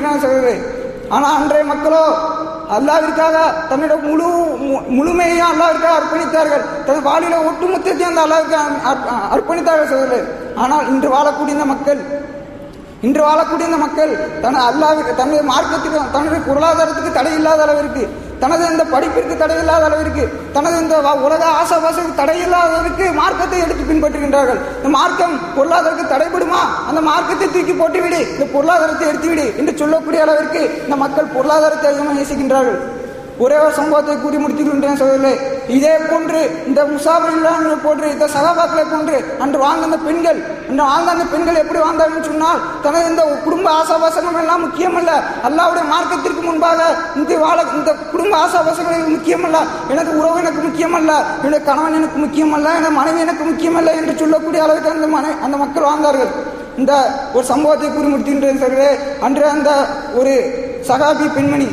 பின்பற்றினார் சகோதரே ஆனால் அன்றைய மக்களோ அல்லாவிற்காக தன்னோட முழு மு- முழுமையையும் அல்லாவிற்காக அர்ப்பணித்தார்கள் தன் வாழ்வில ஒட்டுமொத்தத்தையும் அந்த அல்லாவிற்கு அர்ப்ப- அர்ப்பணித்தார்கள் சகோதரர் ஆனால் இன்று வாழக்கூடிய இந்த மக்கள் இன்று வாழக்கூடிய இந்த மக்கள் தன அல்லாவிற்கு தனது மார்க்கத்துக்கு தனது பொருளாதாரத்துக்கு தடை இல்லாத அளவிற்கு தனது இந்த படிப்பிற்கு தடை இல்லாத அளவிற்கு தனது இந்த வ- உலக ஆசாபாசத்துக்கு தடை இல்லாத அளவிற்கு மார்க்கத்தை எடுத்து பின்பற்றுகின்றார்கள் இந்த மார்க்கம் பொருளாதாரத்துக்கு தடைபடுமா அந்த மார்க்கத்தை தூக்கி போட்டுவிடு இந்த பொருளாதாரத்தை எடுத்துவிடு என்று சொல்லக்கூடிய அளவிற்கு இந்த மக்கள் பொருளாதாரத்தை அதிகமாக நேசிக்கின்றார்கள் ஒரே ஒரு சம்பவத்தை கூறி முடித்துக்கின்றேன் சோதரே இதே போன்று இந்த முசாபரில் போன்று இந்த சகாபாக்களை போன்று அன்று வாழ்ந்த அந்த பெண்கள் அன்று வாழ்ந்த அந்த பெண்கள் எப்படி வாழ்ந்தாங்கன்னு சொன்னால் தனது இந்த குடும்ப ஆசாபாசங்கள் எல்லாம் முக்கியமல்ல அல்லாவுடைய மார்க்கத்திற்கு முன்பாக இந்த வாழ இந்த குடும்ப ஆசாபாசங்கள் எனக்கு முக்கியமல்ல எனது உறவு எனக்கு முக்கியமல்ல என்னுடைய கணவன் எனக்கு முக்கியமல்ல எனது மனைவி எனக்கு முக்கியமல்ல என்று சொல்லக்கூடிய அளவுக்கு அந்த மனை அந்த மக்கள் வாழ்ந்தார்கள் இந்த ஒரு சம்பவத்தை கூறி முடித்துகின்றேன் சகோதரே அன்று அந்த ஒரு சகாபி பெண்மணி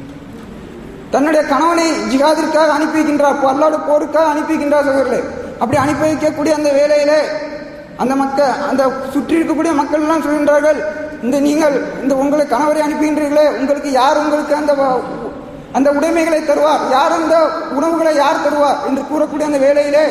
தன்னுடைய கணவனை ஜிகாதிற்காக அனுப்பி வைக்கின்றார் அப்போ அல்லாவோட போருக்காக அனுப்பி வைக்கின்றார் சகோதரர்களே அப்படி அனுப்பி வைக்கக்கூடிய அந்த வேலையிலே அந்த மக்கள் அந்த சுற்றி இருக்கக்கூடிய மக்கள் எல்லாம் சொல்கின்றார்கள் இந்த நீங்கள் இந்த உங்களை கணவரை அனுப்புகின்றீர்களே உங்களுக்கு யார் உங்களுக்கு அந்த வ- அந்த உடைமைகளை தருவார் யார் அந்த உணவுகளை யார் தருவார் என்று கூறக்கூடிய அந்த வேலையிலே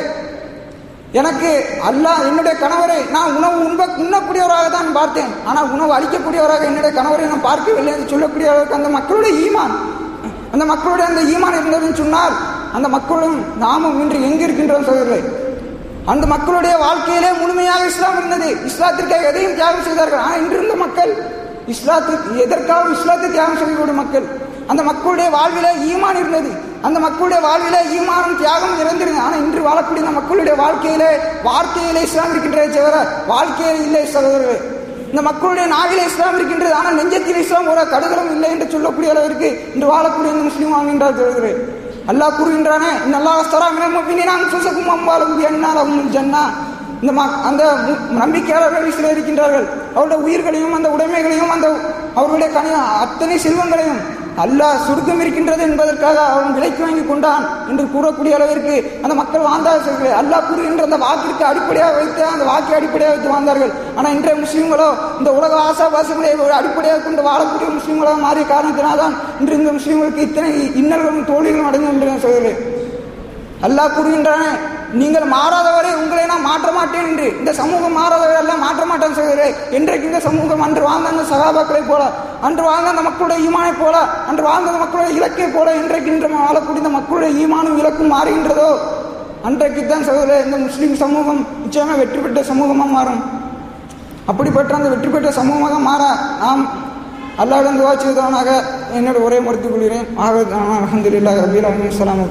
எனக்கு அல்லாஹ் என்னுடைய கணவரை நான் உணவு உண்ப உண்ணக்கூடியவராக தான் பார்த்தேன் ஆனால் உணவு அளிக்கக்கூடியவராக என்னுடைய கணவரை நான் பார்க்கவில்லை என்று சொல்லக்கூடிய அளவுக்கு அந்த மக்களுடைய ஈமான் அந்த மக்களுடைய அந்த ஈமான் இருந்ததுன்னு சொன்னால் அந்த மக்களும் நாமும் இன்று எங்கு இருக்கின்றோம் சகோதரர்களே அந்த மக்களுடைய வாழ்க்கையிலே முழுமையாக இஸ்லாம் இருந்தது இஸ்லாத்திற்காக எதையும் தியாகம் செய்தார்கள் ஆனால் இன்று இருந்த மக்கள் இஸ்லாத்துக்கு எதற்காக இஸ்லாத்தை தியாகம் செய்யக்கூடிய மக்கள் அந்த மக்களுடைய வாழ்விலே ஈமான் இருந்தது அந்த மக்களுடைய வாழ்விலே ஈமானும் தியாகம் இறந்திருந்தது ஆனால் இன்று வாழக்கூடிய இந்த மக்களுடைய வாழ்க்கையிலே வார்த்தையிலே இஸ்லாம் இருக்கின்றதே தவிர வாழ்க்கையிலே இல்லை சகோதரர்களே இந்த மக்களுடைய நாவிலே இஸ்லாம் இருக்கின்றது ஆனால் நெஞ்சத்தில் இஸ்லாம் ஒரு கடுகலம் இல்லை என்று சொல்லக்கூடிய அளவிற்கு இன்று வாழக்கூடிய இந்த முஸ்லீம் வாழ்கின்றார் சகோதரர்களே அல்லாஹ் கூறுகின்றானே இந்த அல்லாஹ் ஸ்தரா மினல் முஃமினீன அன்ஃபுஸகும் அம்வாலஹும் பிஅன்ன லஹுமுல் ஜன்னா இந்த ம- அந்த மு- நம்பிக்கையாளர்கள் சிலர் இருக்கின்றார்கள் அவருடைய உயிர்களையும் அந்த உடைமைகளையும் அந்த அவர்களுடைய கனி அத்தனை செல்வங்களையும் அல்லாஹ் சுருக்கம் இருக்கின்றது என்பதற்காக அவன் விலைக்கு வாங்கி கொண்டான் என்று கூறக்கூடிய அளவிற்கு அந்த மக்கள் வாழ்ந்தார்கள் அல்லாஹ் கூறுகின்ற அந்த வாக்கிற்கு அடிப்படையாக வைத்து அந்த வாக்கை அடிப்படையாக வைத்து வாழ்ந்தார்கள் ஆனால் இன்றைய முஸ்லீம்களோ இந்த உலக ஆசாபாசங்களை ஒரு அடிப்படையாக கொண்டு வாழக்கூடிய முஸ்லீம்களாக மாறிய காரணத்தினால்தான் இன்று இந்த முஸ்லீம்களுக்கு இத்தனை இன்னல்களும் தோல்விகளும் அடைந்து சொல்கிறேன் அல்லாஹ் கூறுகின்றானே நீங்கள் மாறாதவரை உங்களை நான் மாற்ற மாட்டேன் என்று இந்த சமூகம் மாறாதவரை எல்லாம் மாற்ற மாட்டேன் சொல்கிறே என்றைக்கு இந்த சமூகம் அன்று வாழ்ந்த அந்த சகாபாக்களை போல அன்று வாழ்ந்த அந்த மக்களுடைய ஈமானை போல அன்று வாழ்ந்த அந்த மக்களுடைய இலக்கை போல இன்றைக்கு இன்று வாழக்கூடிய இந்த மக்களுடைய ஈமானும் இலக்கும் மாறுகின்றதோ அன்றைக்கு தான் சகோதரர் இந்த முஸ்லீம் சமூகம் நிச்சயமாக வெற்றி பெற்ற சமூகமாக மாறும் அப்படிப்பட்ட அந்த வெற்றி பெற்ற சமூகமாக மாற நாம் அல்லாவிடம் துவா செய்தவனாக என்னோட உரை முடித்துக் கொள்கிறேன் ஆக அலமதுல்லா ரபீல் அலமி சலாம்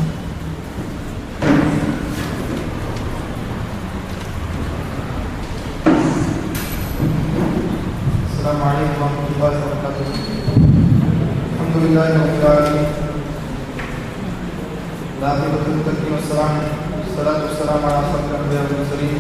السلام عليكم ورحمة الله وبركاته الحمد لله رب العالمين العاقبة للمتقين والسلام والصلاة والسلام على أشرف الأنبياء والمرسلين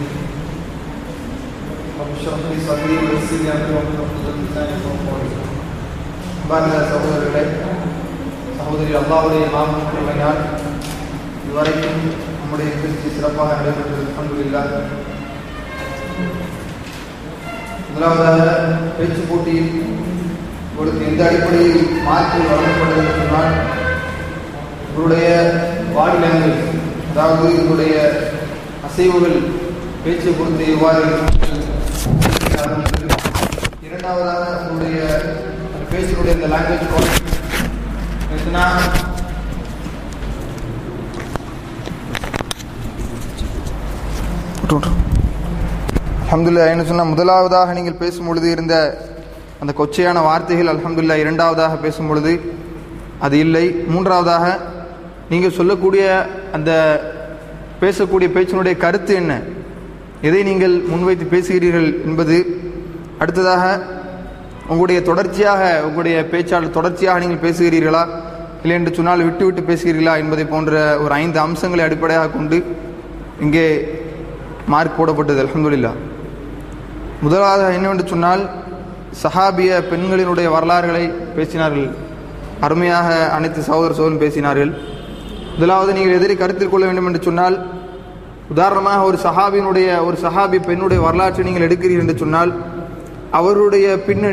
رب اشرح لي صدري ويسر لي أمري واحلل عقدة من لساني يفقهوا قولي அன்பார்ந்த சகோதரர்களே சகோதரி அல்லாவுடைய நாமத்தினால் இதுவரைக்கும் நம்முடைய நிகழ்ச்சி சிறப்பாக நடைபெற்றது அல்ஹம்துலில்லாஹ் முதலாவதாக பேச்சு போட்டியில் உங்களுக்கு எந்த அடிப்படையில் மார்க்கில் வழங்கப்பட்டது என்று சொன்னால் உங்களுடைய பாடி லாங்குவேஜ் அதாவது உங்களுடைய அசைவுகள் பேச்சை பொறுத்து எவ்வாறு இருக்கும் இரண்டாவதாக உங்களுடைய அந்த பேச்சினுடைய இந்த லாங்குவேஜ் எத்தனா அல்ஹம்துலில்லாஹ் என்ன சொன்னால் முதலாவதாக நீங்கள் பேசும் பொழுது இருந்த அந்த கொச்சையான வார்த்தைகள் அல்ஹம்துலில்லாஹ் இரண்டாவதாக பேசும் பொழுது அது இல்லை மூன்றாவதாக நீங்கள் சொல்லக்கூடிய அந்த பேசக்கூடிய பேச்சினுடைய கருத்து என்ன எதை நீங்கள் முன்வைத்து பேசுகிறீர்கள் என்பது அடுத்ததாக உங்களுடைய தொடர்ச்சியாக உங்களுடைய பேச்சாளர் தொடர்ச்சியாக நீங்கள் பேசுகிறீர்களா இல்லை என்று சொன்னால் விட்டு விட்டு பேசுகிறீர்களா என்பதை போன்ற ஒரு ஐந்து அம்சங்களை அடிப்படையாக கொண்டு இங்கே மார்க் போடப்பட்டது அல்ஹம்துலில்லாஹ் முதலாவது என்னவென்று சொன்னால் சஹாபிய பெண்களினுடைய வரலாறுகளை பேசினார்கள் அருமையாக அனைத்து சகோதர சோதரும் பேசினார்கள் முதலாவது நீங்கள் எதிரை கருத்தில் கொள்ள வேண்டும் என்று சொன்னால் உதாரணமாக ஒரு சஹாபியினுடைய ஒரு சஹாபி பெண்ணுடைய வரலாற்றை நீங்கள் எடுக்கிறீர்கள் என்று சொன்னால் அவருடைய பின்னணி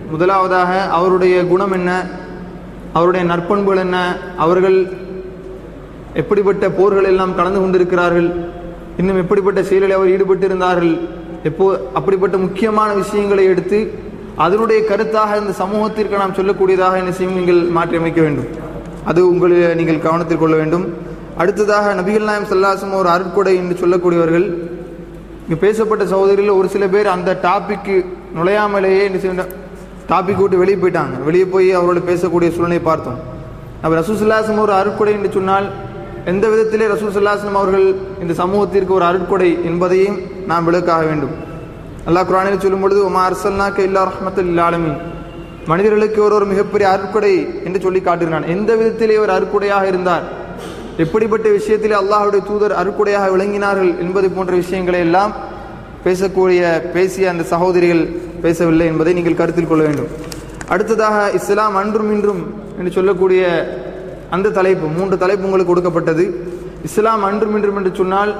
முதலாவதாக அவருடைய குணம் என்ன அவருடைய நற்பண்புகள் என்ன அவர்கள் எப்படிப்பட்ட போர்கள் எல்லாம் கலந்து கொண்டிருக்கிறார்கள் இன்னும் எப்படிப்பட்ட செயலில் அவர் ஈடுபட்டிருந்தார்கள் எப்போ அப்படிப்பட்ட முக்கியமான விஷயங்களை எடுத்து அதனுடைய கருத்தாக இந்த சமூகத்திற்கு நாம் சொல்லக்கூடியதாக என்ன செய்யும் நீங்கள் மாற்றி அமைக்க வேண்டும் அது உங்களை நீங்கள் கவனத்தில் கொள்ள வேண்டும் அடுத்ததாக நபிகள் நாயம் சல்லாசம் ஒரு அருட்கொடை என்று சொல்லக்கூடியவர்கள் இங்கு பேசப்பட்ட சகோதரிகள் ஒரு சில பேர் அந்த டாபிக்கு நுழையாமலேயே என்ன செய்ய டாபிக் விட்டு வெளியே போயிட்டாங்க வெளியே போய் அவரோடு பேசக்கூடிய சூழ்நிலையை பார்த்தோம் அப்போ ரசூசுல்லாசம் ஒரு அருட்கொடை என்று சொன்னால் எந்த விதத்திலே ரசூசுல்லாசம் அவர்கள் இந்த சமூகத்திற்கு ஒரு அருட்கொடை என்பதையும் நாம் விளக்காக வேண்டும் அல்லாஹ் குரானில் சொல்லும் பொழுது உமா அரசல்னாக்க இல்லா ரஹமத்துல் ஆலமின் மனிதர்களுக்கு ஒரு ஒரு மிகப்பெரிய அருட்கொடை என்று சொல்லி காட்டுகிறான் எந்த விதத்திலே ஒரு அருட்கொடையாக இருந்தார் எப்படிப்பட்ட விஷயத்திலே அல்லாஹுடைய தூதர் அருட்கொடையாக விளங்கினார்கள் என்பது போன்ற விஷயங்களை எல்லாம் பேசக்கூடிய பேசிய அந்த சகோதரிகள் பேசவில்லை என்பதை நீங்கள் கருத்தில் கொள்ள வேண்டும் அடுத்ததாக இஸ்லாம் அன்றும் இன்றும் என்று சொல்லக்கூடிய அந்த தலைப்பு மூன்று தலைப்பு உங்களுக்கு கொடுக்கப்பட்டது இஸ்லாம் அன்றும் இன்றும் என்று சொன்னால்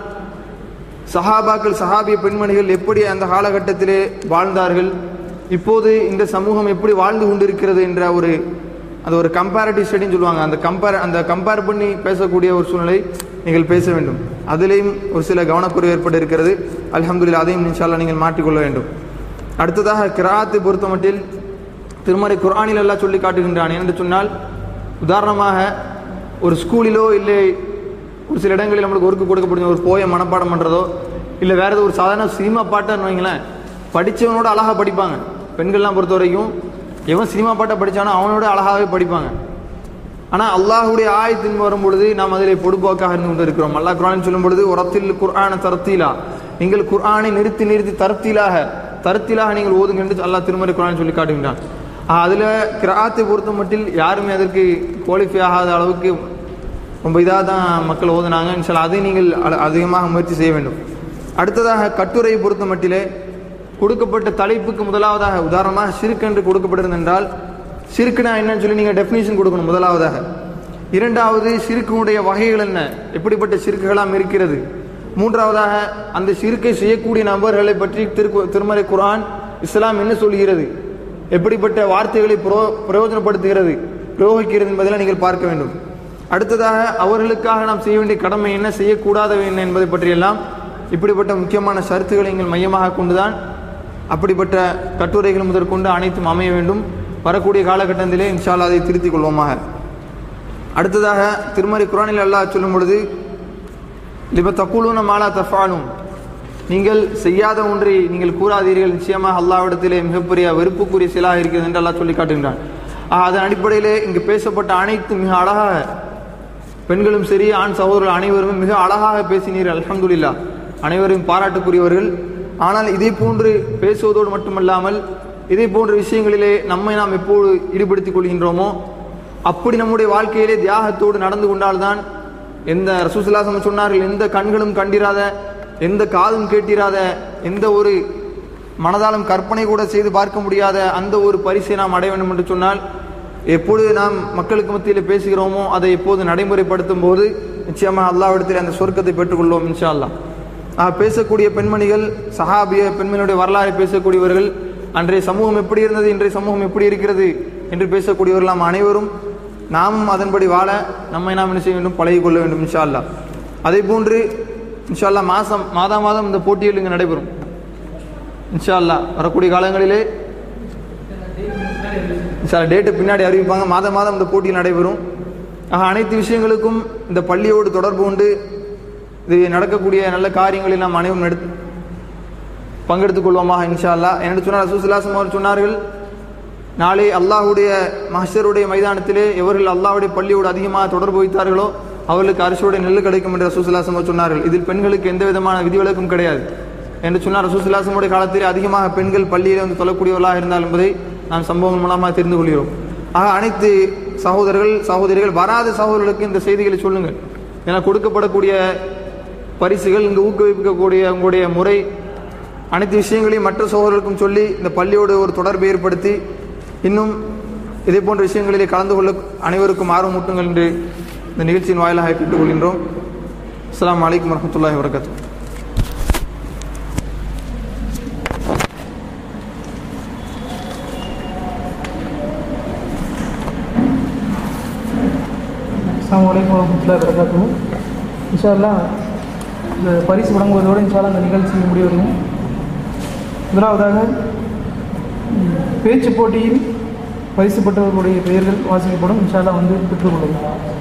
சஹாபாக்கள் சஹாபிய பெண்மணிகள் எப்படி அந்த காலகட்டத்திலே வாழ்ந்தார்கள் இப்போது இந்த சமூகம் எப்படி வாழ்ந்து கொண்டிருக்கிறது என்ற ஒரு அது ஒரு கம்பேரிட்டிவ் ஸ்டடின்னு சொல்லுவாங்க அந்த கம்பேர் அந்த கம்பேர் பண்ணி பேசக்கூடிய ஒரு சூழ்நிலை நீங்கள் பேச வேண்டும் அதிலேயும் ஒரு சில கவனக்குறைவு ஏற்பட்டு இருக்கிறது அல்ஹம்துலில்லாஹ் அதையும் இன்ஷால்லா நீங்கள் மாற்றிக்கொள்ள வேண்டும் அடுத்ததாக கிராத்தை பொறுத்தமட்டில் திருமறை குர்ஆனில் எல்லாம் சொல்லி காட்டுகின்றான் என்று சொன்னால் உதாரணமாக ஒரு ஸ்கூலிலோ இல்லை ஒரு சில இடங்களில் நம்மளுக்கு ஒர்க்கு கொடுக்கப்படுது ஒரு போய மனப்பாடம் பண்ணுறதோ இல்லை வேறு ஏதோ ஒரு சாதாரண சினிமா பாட்டுன்னு வைங்களேன் படித்தவனோட அழகாக படிப்பாங்க பெண்கள்லாம் பொறுத்த வரைக்கும் எவன் சினிமா பாட்டை படித்தானோ அவனோட அழகாகவே படிப்பாங்க ஆனால் அல்லாஹுடைய ஆயத்தின் வரும் பொழுது நாம் அதில் பொடுபோக்காக இருந்து கொண்டு இருக்கிறோம் அல்லாஹ் குரான் சொல்லும் பொழுது உரத்தில் குர்ஆன தரத்தீலா நீங்கள் குர்ஆனை நிறுத்தி நிறுத்தி தரத்திலாக தரத்திலாக நீங்கள் ஓதுங்க என்று அல்லாஹ் திருமறை குரான் சொல்லி காட்டுகின்றான் அதில் கிராத்தை பொறுத்த மட்டில் யாருமே அதற்கு குவாலிஃபை ஆகாத அளவுக்கு ரொம்ப இதாக தான் மக்கள் ஓதுனாங்க இன்ஷால்லா அதை நீங்கள் அ- அதிகமாக முயற்சி செய்ய வேண்டும் அடுத்ததாக கட்டுரையை பொறுத்த மட்டிலே கொடுக்கப்பட்ட தலைப்புக்கு முதலாவதாக உதாரணமாக சிறுக்கு என்று கொடுக்கப்பட்டிருந்தென்றால் சிறுக்குனா என்னன்னு சொல்லி நீங்கள் டெஃபினிஷன் கொடுக்கணும் முதலாவதாக இரண்டாவது சிறுக்குடைய வகைகள் என்ன எப்படிப்பட்ட சிறுக்குகளாம் இருக்கிறது மூன்றாவதாக அந்த சிறுக்கை செய்யக்கூடிய நபர்களை பற்றி திருக்கு திருமறை குர்ஆன் இஸ்லாம் என்ன சொல்கிறது எப்படிப்பட்ட வார்த்தைகளை பிரோ பிரயோஜனப்படுத்துகிறது பிரயோகிக்கிறது என்பதெல்லாம் நீங்கள் பார்க்க வேண்டும் அடுத்ததாக அவர்களுக்காக நாம் செய்ய வேண்டிய கடமை என்ன செய்யக்கூடாதவை என்ன என்பதை பற்றியெல்லாம் இப்படிப்பட்ட முக்கியமான சருத்துக்களை நீங்கள் மையமாக கொண்டுதான் அப்படிப்பட்ட கட்டுரைகள் முதற்கொண்டு அனைத்தும் அமைய வேண்டும் வரக்கூடிய காலகட்டத்திலே இன்ஷால்லா அதை திருத்திக் கொள்வோமாக அடுத்ததாக திருமறை குரானில் அல்லாஹ் சொல்லும் பொழுது லிப தக்குலூன மாலா தஃபாலும் நீங்கள் செய்யாத ஒன்றை நீங்கள் கூறாதீர்கள் நிச்சயமாக அல்லாவிடத்திலே மிகப்பெரிய வெறுப்புக்குரிய செயலாக இருக்கிறது என்று அல்லாஹ் சொல்லி காட்டுகின்றான் ஆக, அதன் அடிப்படையிலே இங்கு பேசப்பட்ட அனைத்து மிக அழகாக பெண்களும் சரி ஆண் சகோதரர்கள் அனைவரும் மிக அழகாக பேசினீர்கள் அல்ஹம்துலில்லாஹ் அனைவரும் பாராட்டுக்குரியவர்கள் ஆனால் இதே போன்று பேசுவதோடு மட்டுமல்லாமல் இதே போன்ற விஷயங்களிலே நம்மை நாம் எப்போது ஈடுபடுத்திக் கொள்கின்றோமோ அப்படி நம்முடைய வாழ்க்கையிலே தியாகத்தோடு நடந்து கொண்டால்தான் எந்த ரசூசுல்லாசம் சொன்னார்கள் எந்த கண்களும் கண்டிராத எந்த காதும் கேட்டிராத எந்த ஒரு மனதாலும் கற்பனை கூட செய்து பார்க்க முடியாத அந்த ஒரு பரிசை நாம் அடைய வேண்டும் என்று சொன்னால் எப்பொழுது நாம் மக்களுக்கு மத்தியில் பேசுகிறோமோ அதை எப்போது நடைமுறைப்படுத்தும் போது நிச்சயமாக அல்லாவிடத்தில் அந்த சொர்க்கத்தை பெற்றுக்கொள்வோம் இன்ஷா அல்லாஹ் ஆக, பேசக்கூடிய பெண்மணிகள் சஹாபிய பெண்மணியுடைய வரலாறை பேசக்கூடியவர்கள் அன்றைய சமூகம் எப்படி இருந்தது இன்றைய சமூகம் எப்படி இருக்கிறது என்று பேசக்கூடியவர்கள் நாம் அனைவரும் நாமும் அதன்படி வாழ நம்மை நாம் என்ன செய்ய வேண்டும் பழகிக் கொள்ள வேண்டும் இன்ஷா அல்லாஹ் அதே போன்று இன்ஷா அல்லாஹ் மாதம் மாதா மாதம் இந்த போட்டிகள் இங்கு நடைபெறும் இன்ஷா அல்லாஹ் வரக்கூடிய காலங்களிலே சில டேட்டு பின்னாடி அறிவிப்பாங்க மாதம் மாதம் இந்த போட்டி நடைபெறும் ஆக அனைத்து விஷயங்களுக்கும் இந்த பள்ளியோடு தொடர்பு கொண்டு இது நடக்கக்கூடிய நல்ல காரியங்களில் நாம் அனைவரும் எடுத்து பங்கெடுத்துக் கொள்வோமாக இன்ஷா அல்லாஹ் என்று சொன்னார் ரசூசுல்லாசம் அவர் சொன்னார்கள் நாளை அல்லாஹ்வுடைய மஹ்ஷருடைய மைதானத்திலே எவர்கள் அல்லாஹ்வுடைய பள்ளியோடு அதிகமாக தொடர்பு வைத்தார்களோ அவர்களுக்கு அரசுடைய நெல் கிடைக்கும் என்று ரசூசுல்லாசம் அவர் சொன்னார்கள் இதில் பெண்களுக்கு எந்த விதமான விதிவிலக்கும் கிடையாது என்று சொன்னார் ரசூசுல்லாசமுடைய காலத்திலே அதிகமாக பெண்கள் பள்ளியிலே வந்து தொழக்கூடியவர்களாக இருந்தால் என்பதை நாம் சம்பவம் மூலமாக தெரிந்து கொள்கிறோம் ஆக அனைத்து சகோதரர்கள் சகோதரிகள் வராத சகோதரர்களுக்கு இந்த செய்திகளை சொல்லுங்கள் ஏன்னா கொடுக்கப்படக்கூடிய பரிசுகள் இங்கு ஊக்குவிக்கக்கூடிய உங்களுடைய முறை அனைத்து விஷயங்களையும் மற்ற சகோதரர்களுக்கும் சொல்லி இந்த பள்ளியோடு ஒரு தொடர்பை ஏற்படுத்தி இன்னும் இதே போன்ற விஷயங்களிலே கலந்து கொள்ள அனைவருக்கும் ஆர்வம் ஊட்டுங்கள் என்று இந்த நிகழ்ச்சியின் வாயிலாக கேட்டுக்கொள்கின்றோம் அஸ்ஸலாமு அலைக்கும் வரஹ்மத்துல்லாஹி வரகாத்து அஸ்ஸலாமு அலைக்கும் வரமத்துல்லாஹி வரகாத்துஹு இன்ஷா அல்லாஹ் இந்த பரிசு வழங்குவதோடு இன்ஷா அல்லாஹ் இந்த நிகழ்ச்சி முடிவடையும் முதலாவதாக ம், பேச்சு போட்டியில் பரிசு பெற்றவர்களுடைய பெயர்கள் வாசிக்கப்படும் இன்ஷா அல்லாஹ் வந்து பெற்றுக்கொள்ளும்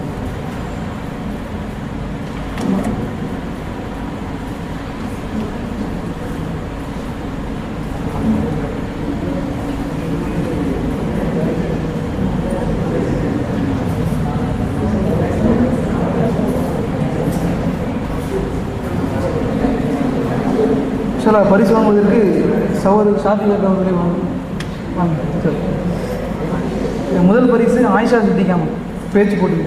சில பரிசு வாங்குவதற்கு சகோதரர் ஷாதி அவர்களை வாங்க வாங்க சரி. இந்த முதல் பரிசு ஆயிஷா சித்திகாம் பேச்சு போட்டி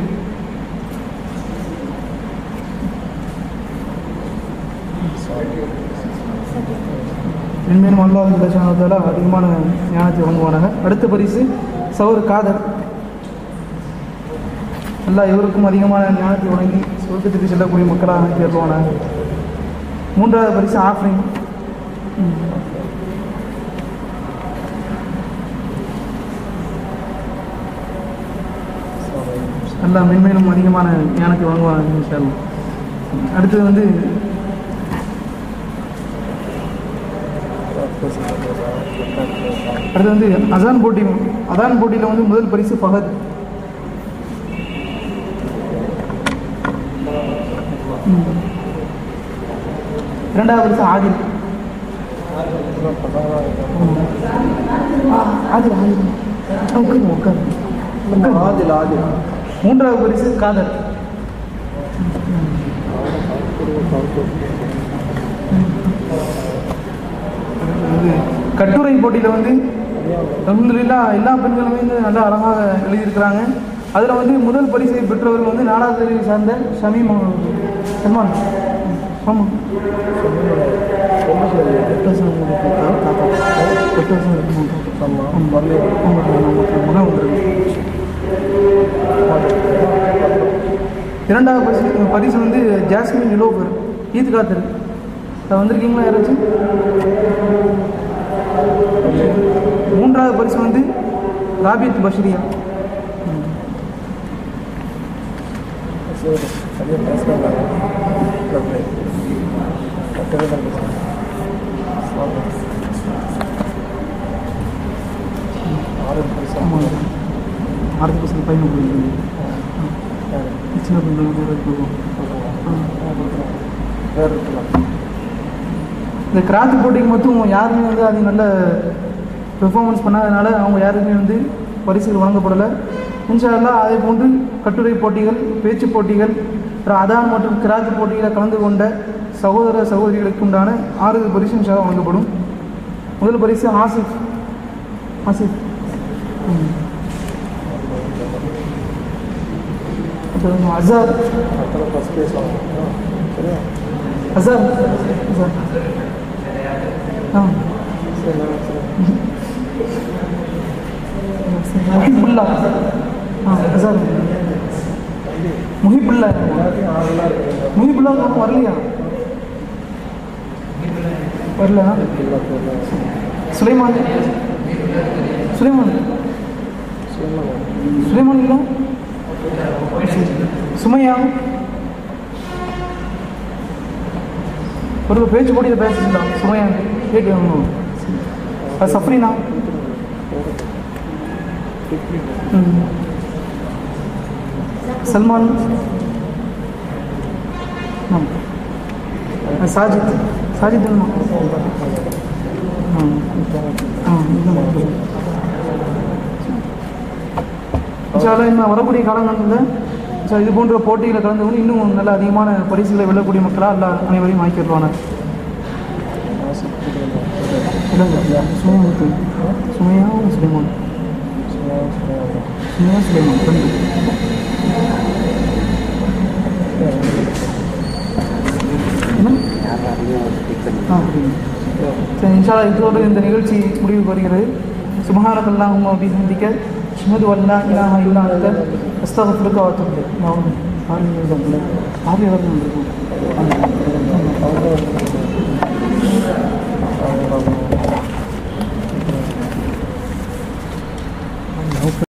மென்மேலும் அல்லாஹ் பிரசானத்தால் அதிகமான ஞானத்தை வழங்குவானாங்க அடுத்த பரிசு சௌர் காதர் அல்லாஹ் இவருக்கும் அதிகமான ஞானத்தை வழங்கி சொர்க்கத்துக்கு செல்லக்கூடிய மக்களாக தேர்வானாங்க மூன்றாவது பரிசு ஆஃப்ரின் எல்லாம் மென்மேலும் அதிகமான ஞானத்தை வழங்குவாங்க இன்ஷா அல்லாஹ். அடுத்தது வந்து அடுத்து வந்து அசான் போட்டி அதான் போட்டியில் வந்து முதல் பரிசு ஃபஹத் ம். இரண்டாவது பரிசு ஆதில் ஆ, ஆதில் ஆதில் ஆ, உட்காருங்க உட்காருங்க ஆதில் ஆதில் மூன்றாவது பரிசு காதர் இது கட்டுரை போட்டியில் வந்து அல்ஹம்துலில்லா எல்லா பெண்களுமே வந்து நல்லா அழகாக எழுதியிருக்கிறாங்க அதில் வந்து முதல் பரிசை பெற்றவர்கள் வந்து நாலாவது பிரிவை சார்ந்த ஷமீம் அவர்கள். சல்மான் ஆமாம் இரண்டாவது பரிசு பரிசு வந்து ஜாஸ்மின் நிலோபர் ஈத் காத்தர் அது வந்திருக்கீங்களா யாராச்சும் மூன்றாவது பரிசு வந்து ராபித் பஷ்ரியா ஆமாம் ஆறு பர்சன்ட் பையன் கொடுக்குறீங்க சின்ன பிள்ளை வேறு இருக்கும் இந்த கிராஃப்ட் போட்டிக்கு மட்டும் யாருமே வந்து அது நல்ல பெர்ஃபார்மன்ஸ் பண்ணாதனால அவங்க யாருமே வந்து பரிசுகள் வழங்கப்படலை இன்ஷா அல்லாஹ் அதே போன்று கட்டுரை போட்டிகள் பேச்சு போட்டிகள் அப்புறம் அதான் மற்றும் கிராஃப்ட் போட்டிகளில் கலந்து கொண்ட சகோதர சகோதரிகளுக்கு உண்டான ஆறு பரிசு இன்ஷா அல்லாஹ் வழங்கப்படும் முதல் பரிசு ஆசிஃப் ஆசிஃப் ம். அப்புறம் அசார் அசார் அசார் ஆ முஹிபுல்லா ஆ அசார் முஹிபுல்லா முஹிபுல்லா உங்களுக்கு வரலையா வரல சுலைமான் சுலைமான் சுலைமான் இல்லை சுமையா ஒரு பேச்சு போட்டியில் பேசிக்கலாம் சுமையா கேட்டு அது சஃப்ரினா ம். சல்மான் ஆ. அது சாஜித் சாஜித் இல்லைம்மா? ஆ ஆ இல்லைம்மா. இன்ஷால்லா இன்னும் வரக்கூடிய காலங்களில் ஸோ இது போன்ற போட்டியில் கலந்து கொண்டு இன்னும் நல்ல அதிகமான பரிசுகளை வெல்லக்கூடிய மக்களாக எல்லா அனைவரையும் ஆக்கிடுவாங்க சுமையா சுமையா சுலைமான் சுமையா சுலைமான் ரெண்டு என்ன? ஆ, புரியுது. சரி இன்ஷால்லா இதோடு இந்த நிகழ்ச்சி முடிவுக்கு வருகிறது சுபஹானக் அல்லாஹும்ம வபிஹம்திக அஷ்ஹது அல்லா இலாஹா இல்லா அன்த அஸ்தக்ஃபிருக வ அத்தூபு இலைக் நான் ஆர்மி தான் ஆர்மி வந்திருக்கோம்